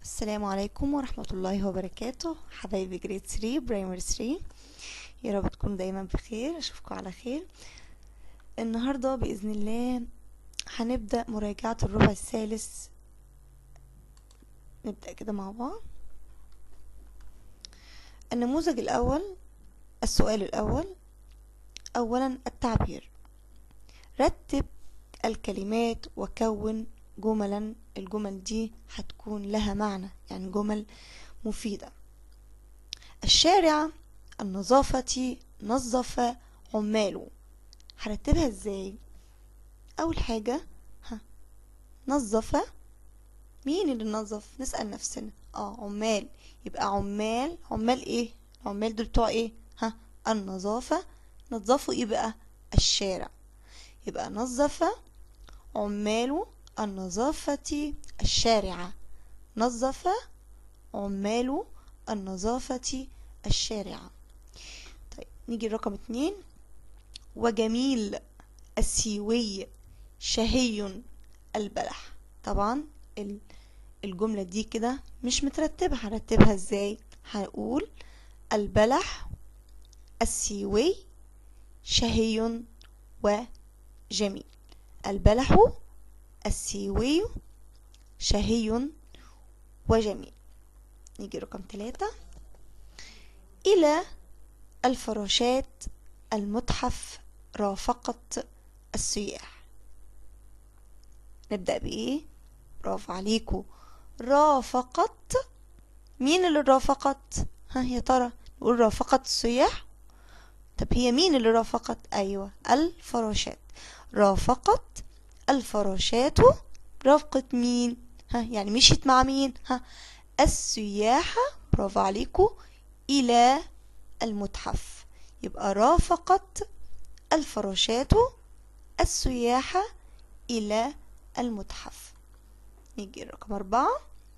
السلام عليكم ورحمة الله وبركاته حبايبي جريد 3 برايمري 3 يا رب تكونوا دايما بخير اشوفكم على خير النهاردة بإذن الله هنبدأ مراجعة الربع الثالث نبدأ كده مع بعض النموذج الأول السؤال الأول أولا التعبير رتب الكلمات وكون جملا الجمل دي هتكون لها معنى يعني جمل مفيدة الشارع النظافة نظف عماله هرتبها ازاي اول حاجة ها نظف مين اللي نظف نسأل نفسنا اه عمال يبقى عمال عمال ايه عمال دول بتوع ايه ها النظافة نظفوا ايه بقى الشارع يبقى نظف عمال النظافة الشارعة نظف عمال النظافة الشارعة طيب نيجي رقم اتنين وجميل السيوي شهي البلح طبعا الجملة دي كده مش مترتبة هرتبها ازاي هنقول البلح السيوي شهي وجميل البلح السيوي شهي وجميل نيجي رقم ثلاثة إلى الفراشات المتحف رافقت السياح نبدأ بإيه برافو عليكم رافقت مين اللي رافقت ها يا ترى نقول رافقت السياح طب هي مين اللي رافقت أيوة الفراشات رافقت الفراشات رافقت مين ها يعني مشيت مع مين ها السياح برافو عليكم إلى المتحف يبقى رافقت الفراشات السياح إلى المتحف نيجي رقم أربعة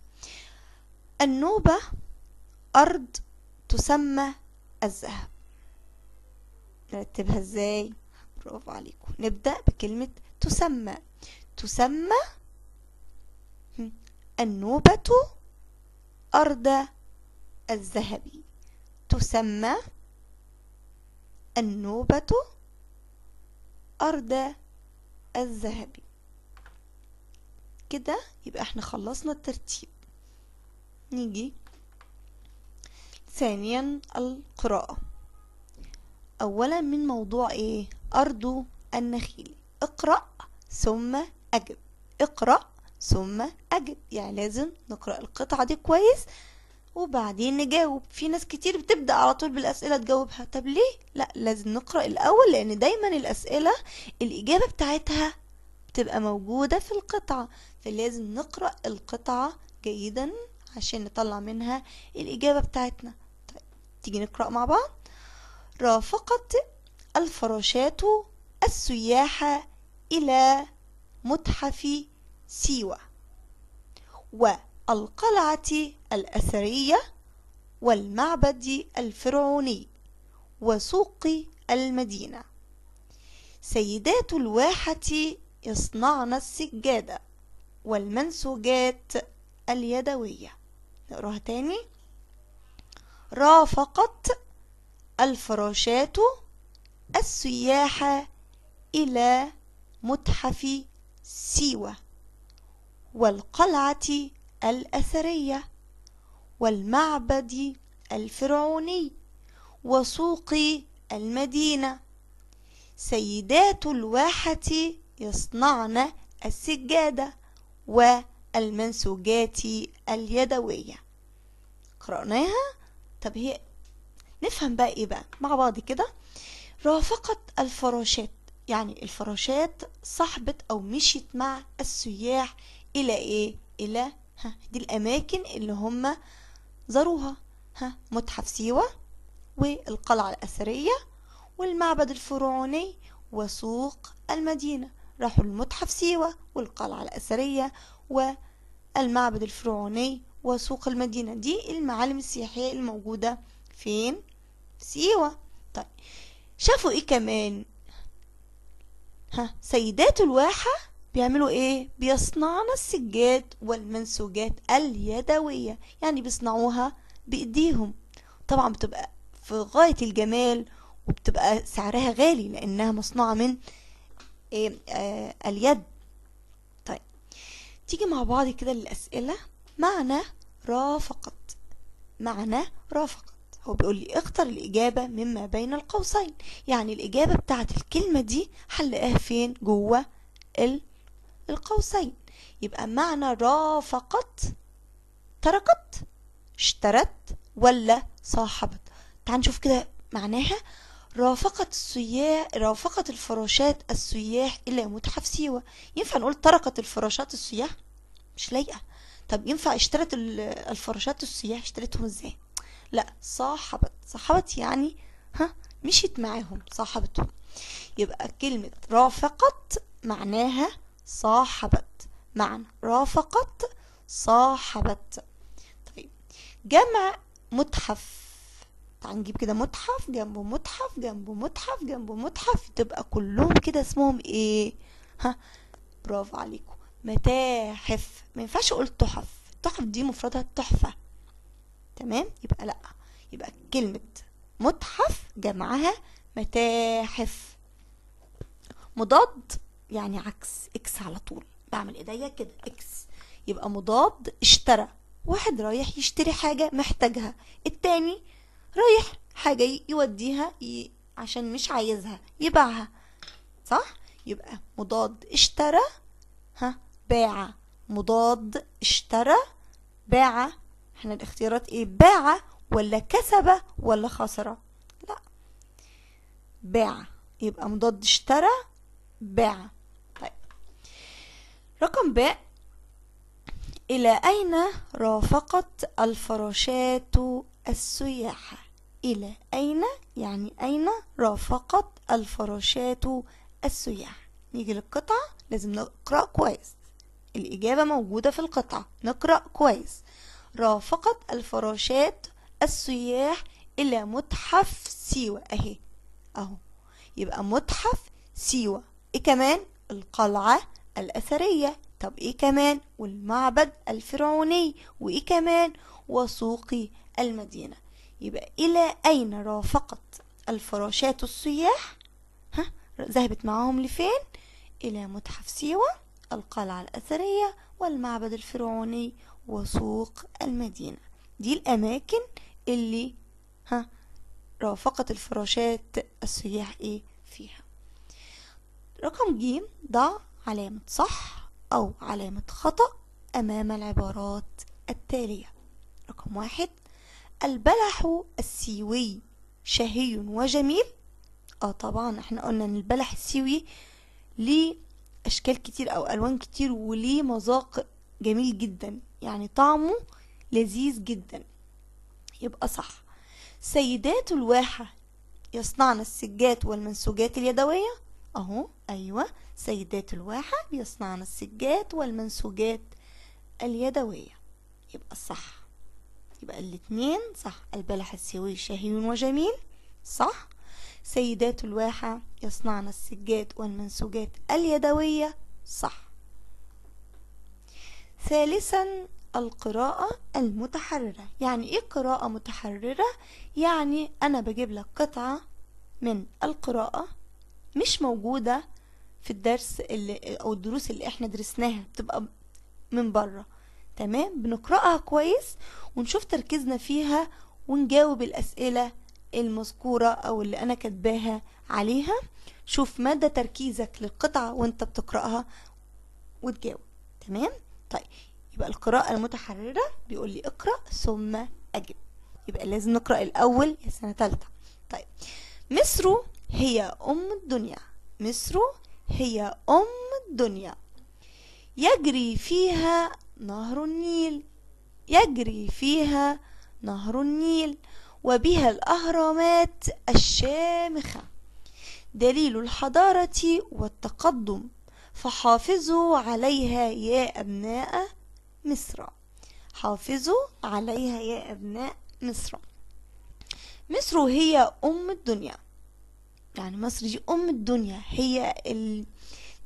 النوبة أرض تسمى الذهب نرتبها ازاي برافو عليكم نبدأ بكلمة تسمى تسمى النوبة أرض الذهب تسمى النوبة أرض الذهب كده يبقى احنا خلصنا الترتيب نيجي ثانيا القراءة أولا من موضوع ايه أرض النخيل اقرأ ثم أجب اقرأ ثم أجب يعني لازم نقرأ القطعة دي كويس وبعدين نجاوب في ناس كتير بتبدأ على طول بالأسئلة تجاوبها طب ليه؟ لا لازم نقرأ الأول لأن دايما الأسئلة الإجابة بتاعتها بتبقى موجودة في القطعة فلازم نقرأ القطعة جيدا عشان نطلع منها الإجابة بتاعتنا طيب تيجي نقرأ مع بعض رافقت الفراشات السياح إلى متحف سيوة والقلعة الأثرية والمعبد الفرعوني وسوق المدينة سيدات الواحة يصنعن السجادة والمنسوجات اليدوية نقراها تاني رافقت الفراشات السياح إلى متحف سيوة والقلعة الأثرية والمعبد الفرعوني وسوق المدينة سيدات الواحة يصنعن السجادة والمنسوجات اليدوية قرأناها طب هي نفهم بقى ايه بقى مع بعض كده رافقت الفراشات يعني الفراشات صاحبت او مشيت مع السياح الى ايه الى ها دي الاماكن اللي هم زاروها ها متحف سيوة والقلعة الاثرية والمعبد الفرعوني وسوق المدينة راحوا المتحف سيوة والقلعة الاثرية والمعبد الفرعوني وسوق المدينة دي المعالم السياحية الموجودة فين في سيوة طيب شافوا ايه كمان ها سيدات الواحة بيعملوا ايه بيصنعن السجاد والمنسوجات اليدوية يعني بيصنعوها بايديهم طبعا بتبقى في غاية الجمال وبتبقى سعرها غالي لانها مصنوعة من إيه آه اليد طيب تيجي مع بعض كده للأسئلة معنى رافقت معنى رافقت هو بيقول لي اختر الإجابة مما بين القوسين يعني الإجابة بتاعت الكلمة دي هنلاقيها فين جوه القوسين يبقى معنى رافقت تركت اشترت ولا صاحبت تعال نشوف كده معناها رافقت السياح رافقت الفراشات السياح إلى متحف سيوة ينفع نقول تركت الفراشات السياح مش لايقة طب ينفع اشترت الفراشات السياح اشتريتهم ازاي لا صاحبت صاحبت يعني ها مشيت معاهم صاحبتهم يبقى كلمة رافقت معناها صاحبت معنى رافقت صاحبت طيب جمع متحف تعال نجيب كده متحف جنبه متحف جنبه متحف جنبه متحف تبقى كلهم كده اسمهم ايه ها برافو عليكم متاحف ما ينفعش اقول تحف التحف دي مفردها تحفة تمام يبقى لا يبقى كلمة متحف جمعها متاحف مضاد يعني عكس اكس على طول بعمل ايديا كده اكس يبقى مضاد اشترى واحد رايح يشتري حاجة محتاجها التاني رايح حاجة يوديها ي... عشان مش عايزها يبيعها صح يبقى مضاد اشترى ها باع مضاد اشترى باع احنا الاختيارات ايه باع ولا كسب ولا خسر لا باع يبقى مضاد اشترى باع طيب رقم باء إلى أين رافقت الفراشات السياحة إلى أين يعني أين رافقت الفراشات السياح نيجي للقطعة لازم نقرأ كويس الإجابة موجودة في القطعة نقرأ كويس رافقت الفراشات السياح إلى متحف سيوة أهي أهو يبقى متحف سيوة إيه كمان القلعة الأثرية طب إيه كمان والمعبد الفرعوني وإيه كمان وسوق المدينة يبقى إلى أين رافقت الفراشات السياح ها ذهبت معاهم لفين إلى متحف سيوة القلعة الأثرية والمعبد الفرعوني وسوق المدينة دي الأماكن اللي ها رافقت الفراشات السياح إيه فيها رقم ج ضع علامة صح أو علامة خطأ أمام العبارات التالية رقم واحد البلح السيوي شهي وجميل اه طبعا احنا قلنا ان البلح السيوي ليه اشكال كتير او الوان كتير وليه مذاق جميل جدا يعني طعمه لذيذ جدا يبقى صح سيدات الواحة يصنعن السجات والمنسوجات اليدوية اهو ايوه سيدات الواحة بيصنعن السجات والمنسوجات اليدوية يبقى صح يبقى الاتنين صح البلح السيوي شهي وجميل صح سيدات الواحة يصنعن السجاد والمنسوجات اليدوية صح ثالثا القراءة المتحررة يعني ايه قراءة متحررة يعني انا بجيب لك قطعة من القراءة مش موجودة في الدرس اللي او الدروس اللي احنا درسناها بتبقى من بره تمام بنقرأها كويس ونشوف تركيزنا فيها ونجاوب الأسئلة المذكورة أو اللي أنا كاتباها عليها شوف مدى تركيزك للقطعة وانت بتقرأها وتجاوب تمام طيب يبقى القراءة المتحررة بيقول لي اقرأ ثم أجب يبقى لازم نقرأ الأول يا سنة تالتة طيب مصر هي أم الدنيا مصر هي أم الدنيا يجري فيها نهر النيل يجري فيها نهر النيل وبها الأهرامات الشامخة دليل الحضارة والتقدم فحافظوا عليها يا أبناء مصر حافظوا عليها يا أبناء مصر مصر هي أم الدنيا يعني مصر دي أم الدنيا هي ال...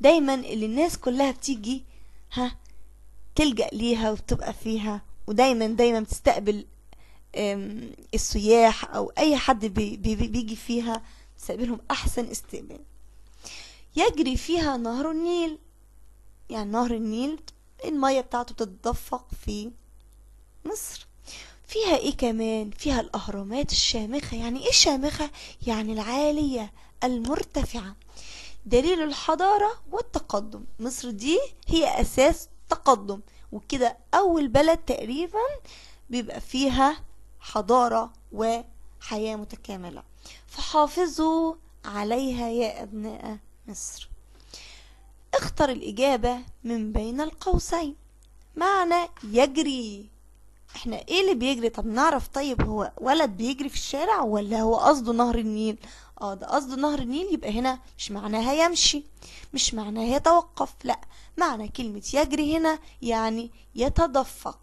دايما اللي الناس كلها بتيجي ها تلجأ ليها وتبقى فيها ودايما دايما بتستقبل أم، السياح او اي حد بي بي بيجي فيها تستقبلهم احسن استقبال يجري فيها نهر النيل يعني نهر النيل المية بتاعته بتتدفق في مصر فيها ايه كمان فيها الاهرامات الشامخة يعني ايه الشامخة يعني العالية المرتفعة دليل الحضارة والتقدم مصر دي هي اساس تقدم وكده اول بلد تقريبا بيبقى فيها حضارة وحياة متكاملة فحافظوا عليها يا ابناء مصر اختر الإجابة من بين القوسين معنى يجري احنا ايه اللي بيجري طب نعرف طيب هو ولد بيجري في الشارع ولا هو قصده نهر النيل اه ده قصده نهر النيل يبقى هنا مش معناها يمشي مش معناها يتوقف لا معنى كلمة يجري هنا يعني يتدفق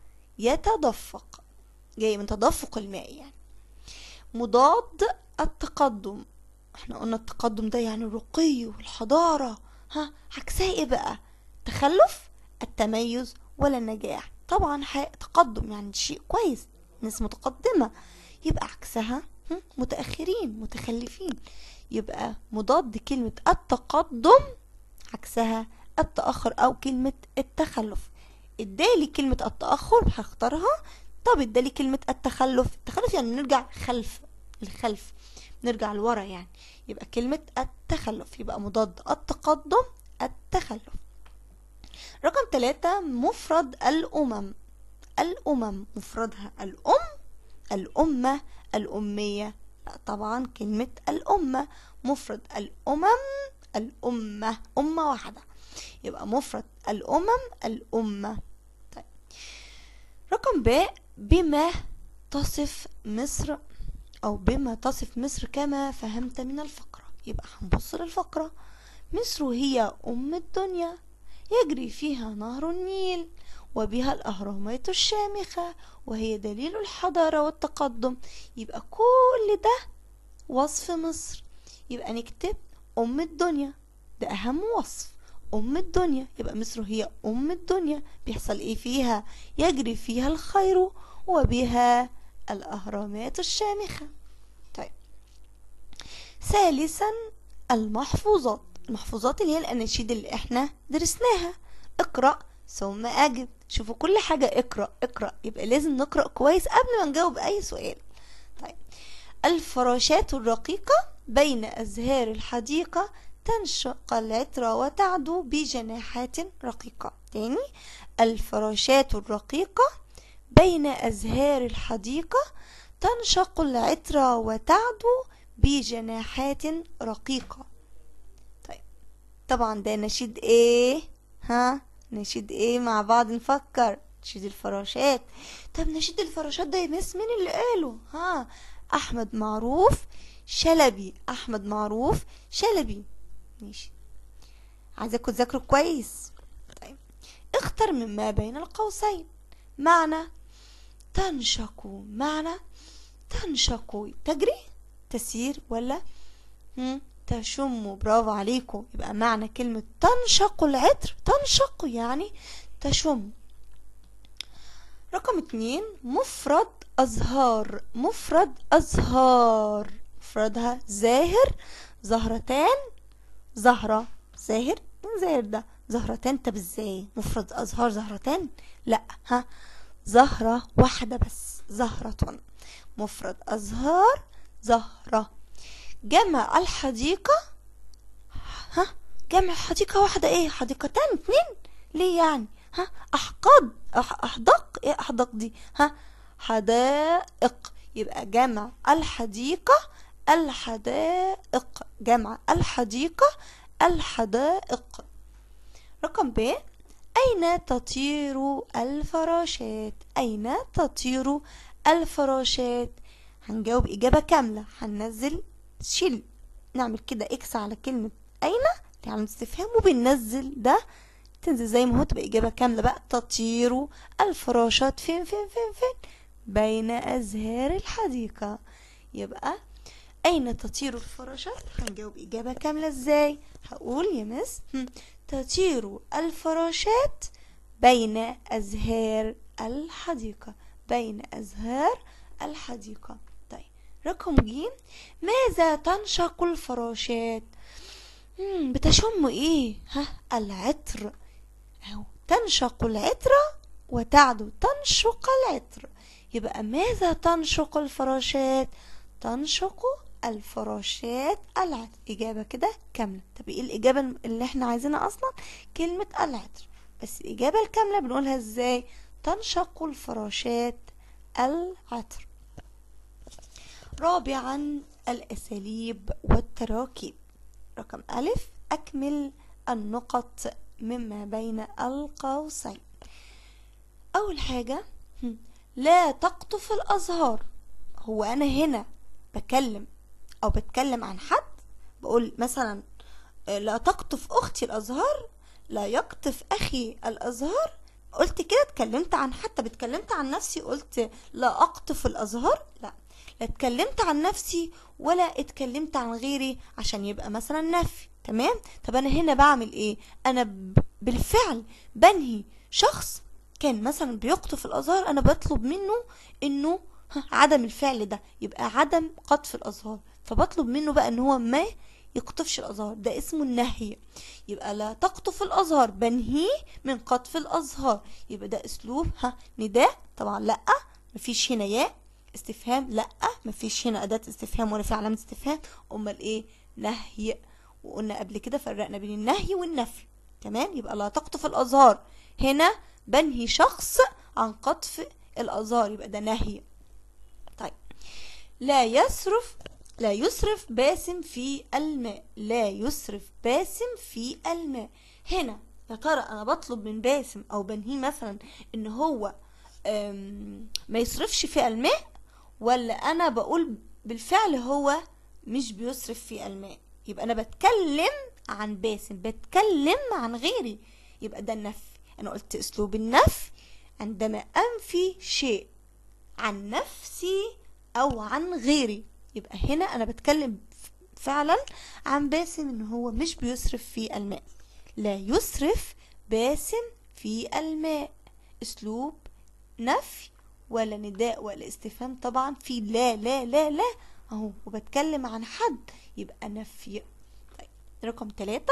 يتدفق جاي من تدفق الماء يعني مضاد التقدم احنا قلنا التقدم ده يعني الرقي والحضارة ها عكسها ايه بقى تخلف التميز ولا النجاح طبعا ح- تقدم يعني شيء كويس ناس متقدمة يبقى عكسها هم، متأخرين متخلفين يبقى مضاد كلمة التقدم عكسها التأخر أو كلمة التخلف ادالي كلمة التأخر هختارها طب ادالي كلمة التخلف التخلف يعني نرجع خلف الخلف نرجع لورا يعني يبقى كلمة التخلف يبقى مضاد التقدم التخلف رقم ثلاثة مفرد الأمم الأمم مفردها الأم الأمة الأمية لا طبعا كلمة الأمة مفرد الأمم الأمة أمة واحدة يبقى مفرد الأمم الأمة طيب رقم ب بما تصف مصر أو بما تصف مصر كما فهمت من الفقرة يبقى هنبص للفقرة مصر هي أم الدنيا يجري فيها نهر النيل وبها الأهرامات الشامخة وهي دليل الحضارة والتقدم يبقى كل ده وصف مصر يبقى نكتب أم الدنيا ده أهم وصف أم الدنيا يبقى مصر هي أم الدنيا بيحصل إيه فيها يجري فيها الخير وبها الأهرامات الشامخة طيب ثالثا المحفوظات المحفوظات اللي هي الأناشيد اللي احنا درسناها اقرأ ثم أجب شوفوا كل حاجة اقرأ اقرأ يبقى لازم نقرأ كويس قبل ما نجاوب أي سؤال طيب الفراشات الرقيقة بين أزهار الحديقة تنشق العطر وتعدو بجناحات رقيقة تاني الفراشات الرقيقة بين أزهار الحديقة تنشق العطر وتعدو بجناحات رقيقة طيب طبعا ده نشيد ايه ها نشيد ايه مع بعض نفكر نشيد الفراشات طب نشيد الفراشات ده يا مس مين اللي قاله ها احمد معروف شلبي احمد معروف شلبي ماشي عايزاكم تذاكروا كويس طيب اختر مما بين القوسين معنى تنشق معنى تنشق تجري تسير ولا هم؟ تشم برافو عليكم يبقى معنى كلمة تنشق العطر تنشق يعني تشم رقم اتنين مفرد أزهار مفرد أزهار مفردها زاهر زهرتان زهرة زاهر مين زاهر ده زهرتان طب ازاي مفرد أزهار زهرتان لا ها زهرة واحدة بس زهرة مفرد أزهار زهرة جمع الحديقة ها جمع حديقة واحدة ايه حديقتان اتنين ليه يعني ها أحقاد أح أحدق ايه أحدق دي ها حدائق يبقى جمع الحديقة الحدائق جمع الحديقة الحدائق رقم ب أين تطير الفراشات أين تطير الفراشات هنجاوب إجابة كاملة هننزل شيل نعمل كده إكس على كلمة أين علامة استفهام وبننزل ده تنزل زي ما هو تبقى إجابة كاملة بقى تطير الفراشات فين فين فين فين بين أزهار الحديقة يبقى أين تطير الفراشات هنجاوب إجابة كاملة إزاي هقول يا مس هم، تطير الفراشات بين أزهار الحديقة بين أزهار الحديقة طيب رقم ج ماذا تنشق الفراشات مم، بتشم ايه ها العطر اهو تنشق العطر وتعدو تنشق العطر يبقى ماذا تنشق الفراشات تنشق الفراشات العطر إجابة كده كاملة طب ايه الإجابة اللي احنا عايزينها أصلا كلمة العطر بس الإجابة الكاملة بنقولها ازاي تنشق الفراشات العطر رابعا الأساليب والتراكيب رقم ألف أكمل النقط مما بين القوسين أول حاجة هم، لا تقطف الأزهار هو أنا هنا بكلم أو بتكلم عن حد بقول مثلا آه، لا تقطف أختي الأزهار لا يقطف أخي الأزهار قلت كده اتكلمت عن حتى اتكلمت عن نفسي قلت لا أقطف الأزهار لا لا اتكلمت عن نفسي ولا اتكلمت عن غيري عشان يبقى مثلا نفي تمام طب انا هنا بعمل ايه انا ب- بالفعل بنهي شخص كان مثلا بيقطف الازهار انا بطلب منه انه ها، عدم الفعل ده يبقى عدم قطف الازهار فبطلب منه بقى ان هو ما يقطفش الازهار ده اسمه النهي يبقى لا تقطف الازهار بنهيه من قطف الازهار يبقى ده اسلوب ها نداء طبعا لا مفيش هنا ياء استفهام لا مفيش هنا اداه استفهام ولا في علامه استفهام امال ايه نهي وقلنا قبل كده فرقنا بين النهي والنفي تمام يبقى لا تقطف الازهار هنا بنهي شخص عن قطف الازهار يبقى ده نهي طيب لا يسرف لا يسرف باسم في الماء لا يسرف باسم في الماء هنا يا ترى انا بطلب من باسم او بنهيه مثلا ان هو أم، ما يصرفش في الماء ولا انا بقول بالفعل هو مش بيصرف في الماء يبقى انا بتكلم عن باسم بتكلم عن غيري يبقى ده النفي انا قلت اسلوب النفي عندما انفي شيء عن نفسي او عن غيري يبقى هنا انا بتكلم فعلا عن باسم ان هو مش بيسرف في الماء لا يسرف باسم في الماء اسلوب نفي ولا نداء ولا استفهام طبعا في لا لا لا لا اهو وبتكلم عن حد يبقى نفي طيب رقم ثلاثة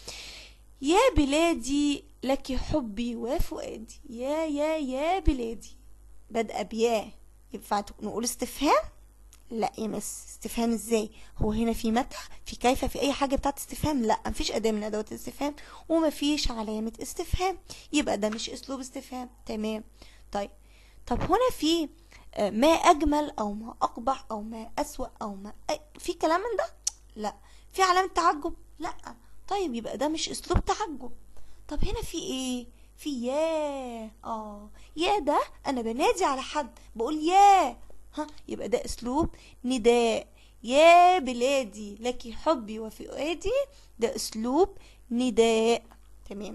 يا بلادي لك حبي وفؤادي يا يا يا بلادي بدأ بيا ينفع نقول استفهام لا يا مس استفهام ازاي هو هنا في مدح في كيف في اي حاجه بتاعت استفهام لا مفيش اداه من ادوات الاستفهام ومفيش علامه استفهام يبقى ده مش اسلوب استفهام تمام طيب طب هنا في آه، ما اجمل او ما اقبح او ما اسوا او ما أي- في كلام من ده لا في علامه تعجب لا طيب يبقى ده مش اسلوب تعجب طب هنا في ايه في يا اه يا ده انا بنادي على حد بقول يا ها يبقى ده اسلوب نداء يا بلادي لك حبي وفؤادي ده اسلوب نداء تمام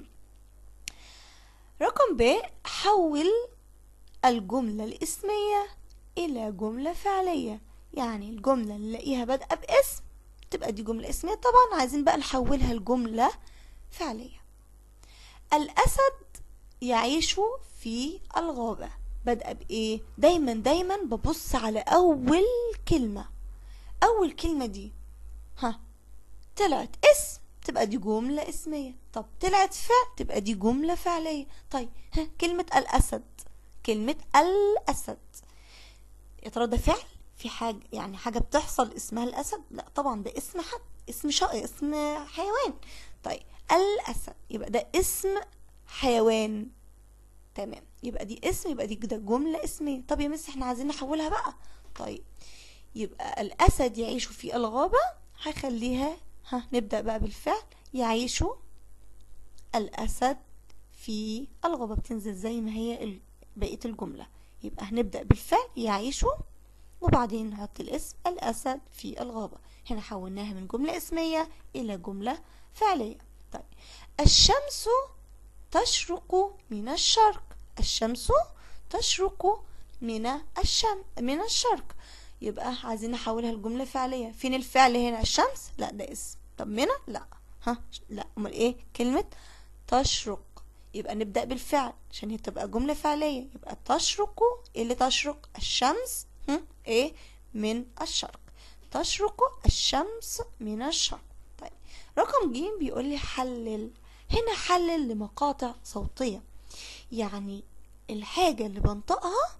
رقم ب حول الجملة الاسمية إلى جملة فعلية يعني الجملة اللي نلاقيها بادئة باسم تبقى دي جملة اسمية طبعا عايزين بقى نحولها لجملة فعلية الأسد يعيش في الغابة بادئة بإيه؟ دايما دايما ببص على أول كلمة أول كلمة دي ها طلعت اسم تبقى دي جملة اسمية طب طلعت فعل تبقى دي جملة فعلية طيب ها كلمة الأسد كلمة الأسد يا ترى ده فعل في حاجة يعني حاجة بتحصل اسمها الأسد لا طبعا ده اسم حد اسم شا... اسم حيوان طيب الأسد يبقى ده اسم حيوان تمام يبقى دي اسم يبقى دي كده جملة اسمية طب يا مس احنا عايزين نحولها بقى طيب يبقى الأسد يعيش في الغابة هخليها ها نبدأ بقى بالفعل يعيش الأسد في الغابة بتنزل زي ما هي ال- بقية الجملة يبقى هنبدأ بالفعل يعيش وبعدين نحط الاسم الأسد في الغابة هنا حولناها من جملة اسمية إلى جملة فعلية طيب الشمس تشرق من الشرق الشمس تشرق من الشم من الشرق يبقى عايزين نحولها لجملة فعلية فين الفعل هنا الشمس لا ده اسم طب منى لا ها لا امال ايه كلمة تشرق يبقى نبدأ بالفعل عشان هي تبقى جملة فعلية يبقى تشرق ايه اللي تشرق الشمس هم؟ ايه من الشرق تشرق الشمس من الشرق طيب رقم ج بيقول لي حلل هنا حلل لمقاطع صوتية يعني الحاجة اللي بنطقها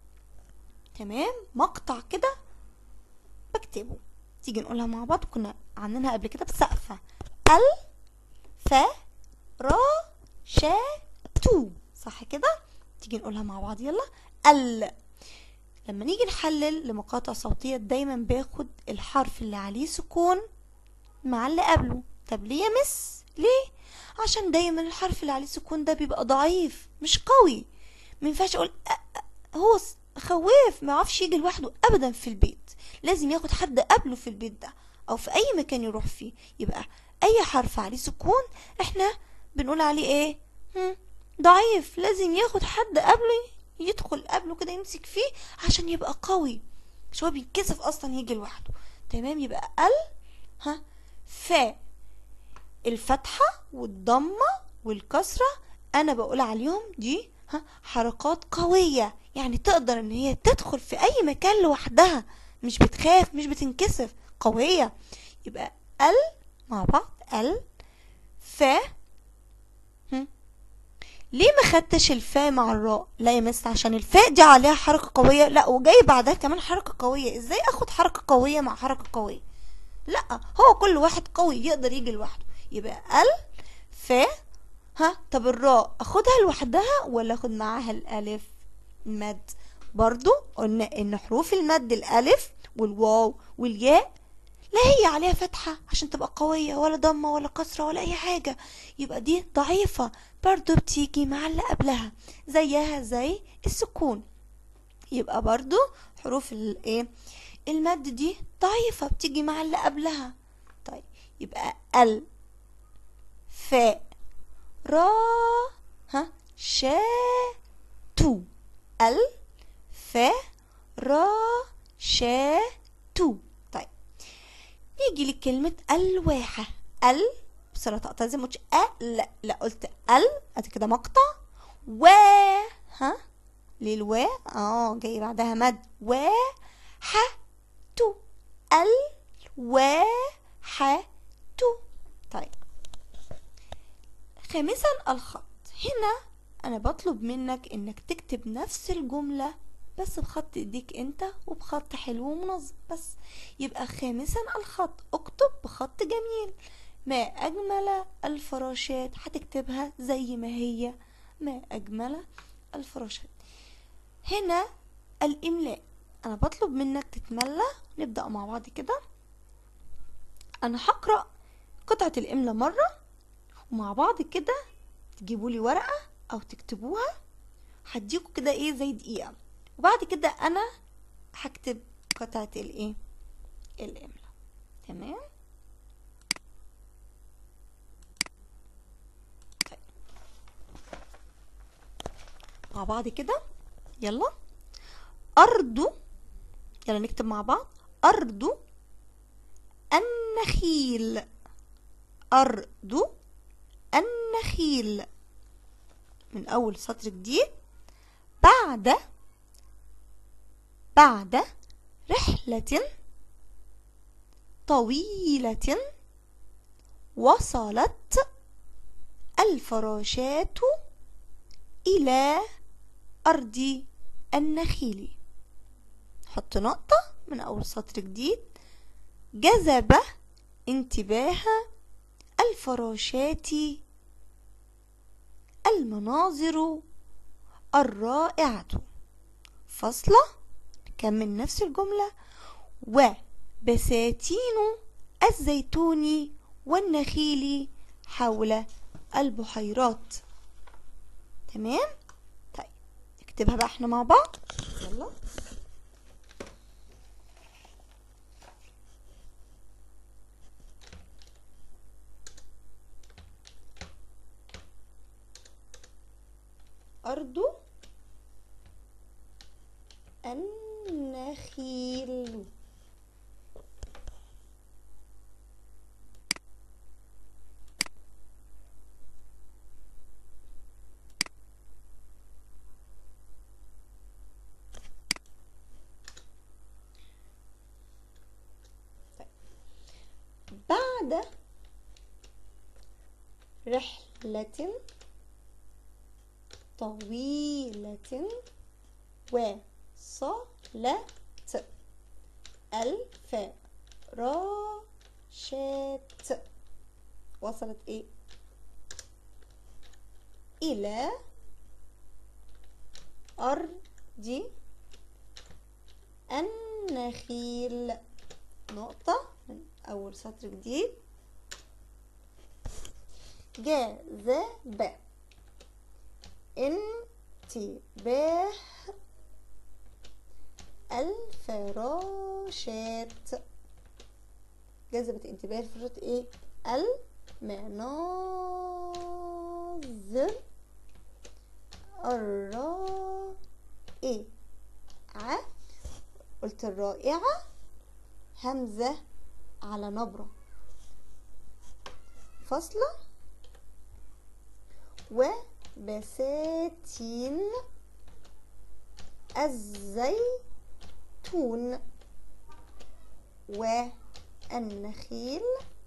تمام مقطع كده بكتبه تيجي نقولها مع بعض كنا عاملينها قبل كده بسقفة ال ف را شا تو صح كده تيجي نقولها مع بعض يلا ال لما نيجي نحلل لمقاطع صوتية دايما باخد الحرف اللي عليه سكون مع اللي قبله طب ليه يا مس ليه عشان دايما الحرف اللي عليه سكون ده بيبقى ضعيف مش قوي ما ينفعش اقول أ- أ- هو س- خواف ما يعرفش يجي لوحده ابدا في البيت لازم ياخد حد قبله في البيت ده او في اي مكان يروح فيه يبقى اي حرف عليه سكون احنا بنقول عليه ايه هم، ضعيف لازم ياخد حد قبله يدخل قبله كده يمسك فيه عشان يبقى قوي مش هو بيتكسف اصلا يجي لوحده تمام يبقى ال ها فا الفتحة والضمة والكسرة أنا بقول عليهم دي ها حركات قوية يعني تقدر إن هي تدخل في أي مكان لوحدها مش بتخاف مش بتنكسف قوية يبقى ال مع بعض ال فا هم. ليه ما خدتش الفاء مع الراء لا يا مس عشان الفاء دي عليها حركة قوية لا وجاي بعدها كمان حركة قوية ازاي اخد حركة قوية مع حركة قوية لا هو كل واحد قوي يقدر يجي لوحده يبقى ال ف ها طب الراء اخدها لوحدها ولا اخد معاها الالف مد برضو قلنا ان حروف المد الالف والواو والياء لا هي عليها فتحة عشان تبقى قوية ولا ضمة ولا كسرة ولا أي حاجة يبقى دي ضعيفة برضو بتيجي مع اللي قبلها زيها زي السكون يبقى برضو حروف الايه المد دي ضعيفة بتيجي مع اللي قبلها طيب يبقى ال فاء را ها شا تو ال فاء را شا تو طيب نيجي لكلمة الواحة ال بس انا طقطها زي ما قلتش أ لا لا قلت ال ادي كده مقطع و ها للوا اه جاي بعدها مد و ح تو ال و ح تو طيب خامسا الخط هنا انا بطلب منك انك تكتب نفس الجملة بس بخط ايديك انت وبخط حلو ومنظم بس يبقى خامسا الخط اكتب بخط جميل ما اجمل الفراشات هتكتبها زي ما هي ما اجمل الفراشات هنا الاملاء انا بطلب منك تتملى نبدأ مع بعض كده انا هقرأ قطعة الاملاء مرة ومع بعض كده تجيبوا لي ورقة او تكتبوها هديكوا كده ايه زي دقيقة وبعد كده انا هكتب قطعة الايه الاملاء تمام طيب. مع بعض كده يلا أرض يلا نكتب مع بعض أرض النخيل أرض النخيل من أول سطر جديد بعد بعد رحلة طويلة وصلت الفراشات إلى أرض النخيل حط نقطة من أول سطر جديد جذب انتباه الفراشات المناظر الرائعة فاصلة نكمل نفس الجملة وبساتين الزيتون والنخيل حول البحيرات تمام طيب نكتبها بقى احنا مع بعض يلا أرض النخيل بعد رحلة طويلة وصلت الفراشات وصلت ايه إلى أرض النخيل نقطة من أول سطر جديد جاذب انتباه الفراشات جذبت انتباه الفراشات ايه المناظر الرائعة قلت الرائعة همزة على نبرة فاصلة وبساتين الزيتون والنخيل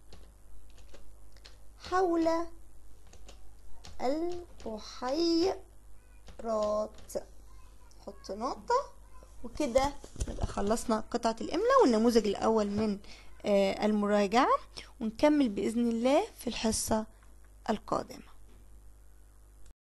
حول البحيرات حط نقطة وكده نبقى خلصنا قطعة الإملاء والنموذج الأول من المراجعة ونكمل بإذن الله في الحصة القادمة